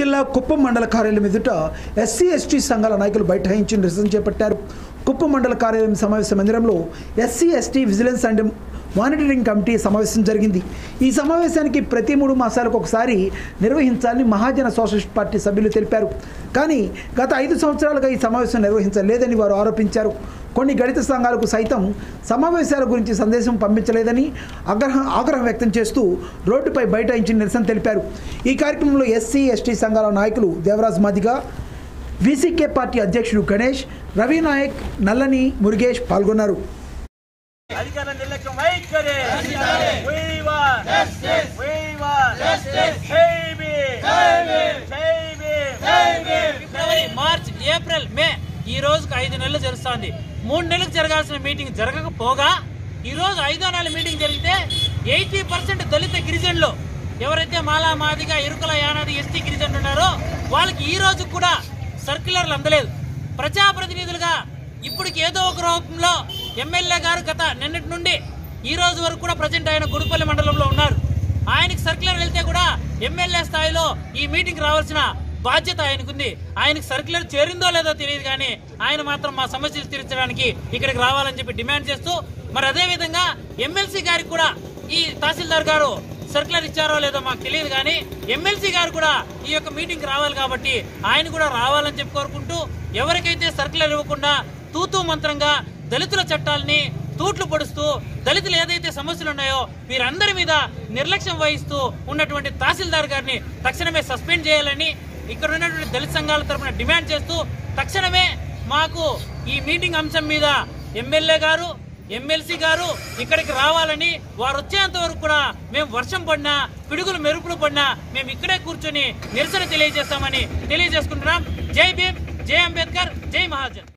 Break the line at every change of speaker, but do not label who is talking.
జిల్లా కుప్పం మండల కార్యాలయం ఎదుట ఎస్సీ ఎస్టీ సంఘాల నాయకులు బైఠాయించి నిరసన చేపట్టారు కుప్పం మండల కార్యాలయం సమావేశ మందిరంలో SC ST vigilance and monitoring committee సమావేశం జరిగింది ఈ సమావేశానికి ప్రతి మూడు మాసాలకు ఒకసారి నిర్వహించాలని మహాజన సోషలిస్ట్ పార్టీ సభ్యులు తెలిపారు కానీ గత ఐదు సంవత్సరాలుగా ఈ సమావేశం నిర్వహించలేదని వారు ఆరోపించారు కొన్ని గణిత సంఘాలకు సైతం సమావేశాల గురించి సందేశం పంపించలేదని ఆగ్రహం ఆగ్రహం వ్యక్తం చేస్తూ రోడ్డుపై బైఠాయించి నిరసన తెలిపారు ఈ కార్యక్రమంలో ఎస్సీ ఎస్టీ సంఘాల నాయకులు దేవరాజ్ మాదిగా వీసీకే పార్టీ అధ్యక్షుడు గణేష్ రవి నాయక్ నల్లని మురుగేష్ పాల్గొన్నారు
అధికార నిర్లక్ష్యం వైఖరి We want We want Jai Bhim. Jai Bhim.
ఫిబ్రవరి మార్చ్ ఏప్రిల్ మే ఈ రోజుకు ఐదు నెలలు జరుగుతోంది మూడు నెలలకు జరగాల్సిన మీటింగ్ జరగకపోగా ఈ రోజు ఐదో నెల మీటింగ్ జరిగితే ఎయిటీ పర్సెంట్ దళిత గిరిజనులు ఎవరైతే మాలా మాదిగా ఇరుకుల యానాది ఎస్టీ గిరిజనులు ఉన్నారో వాళ్ళకి ఈ రోజు కూడా సర్క్యులర్లు అందలేదు ప్రజాప్రతినిధులుగా ఇప్పటికి ఏదో ఒక రూపంలో ఎమ్మెల్యే గారు గత నిన్నటి నుండి ఈ రోజు వరకు కూడా ప్రజెంట్ ఆయన గుడిపల్లి మండలంలో ఉన్నారు ఆయనకి సర్క్యులర్ వెళ్తే కూడా ఎమ్మెల్యే స్థాయిలో ఈ మీటింగ్ రావాల్సిన బాధ్యత ఆయనకుంది ఆయనకి సర్క్యులర్ చేరిందో లేదో తెలియదు కానీ ఆయన మాత్రం మా సమస్యలు తీర్చడానికి ఇక్కడికి రావాలని చెప్పి డిమాండ్ చేస్తూ మరి అదే విధంగా ఎమ్మెల్సీ గారికి కూడా ఈ తహసీల్దార్ గారు సర్క్యులర్ ఇచ్చారో లేదో మాకు తెలియదు కానీ ఎమ్మెల్సీ గారు కూడా ఈ యొక్క మీటింగ్ రావాలి కాబట్టి ఆయన కూడా రావాలని చెప్పి కోరుకుంటూ ఎవరికైతే సర్క్యులర్ ఇవ్వకుండా తూతూ మంత్రంగా దళితుల చట్టాలని తూట్లు పొడుస్తూ దళితులు ఏదైతే సమస్యలు ఉన్నాయో వీరందరి మీద నిర్లక్ష్యం వహిస్తూ ఉన్నటువంటి తహసీల్దార్ గారిని తక్షణమే సస్పెండ్ చేయాలని ఇక్కడ ఉన్నటువంటి దళిత సంఘాల తరపున డిమాండ్ చేస్తూ తక్షణమే మాకు ఈ మీటింగ్ అంశం మీద ఎమ్మెల్యే గారు ఎమ్మెల్సీ గారు ఇక్కడికి రావాలని వారు వచ్చేంత వరకు కూడా మేము వర్షం పడినా పిడుగులు మెరుపులు పడినా మేము ఇక్కడే కూర్చొని నిరసన తెలియజేస్తామని తెలియజేసుకుంటున్నాం జై భీమ్ జై అంబేద్కర్ జై మహాజన్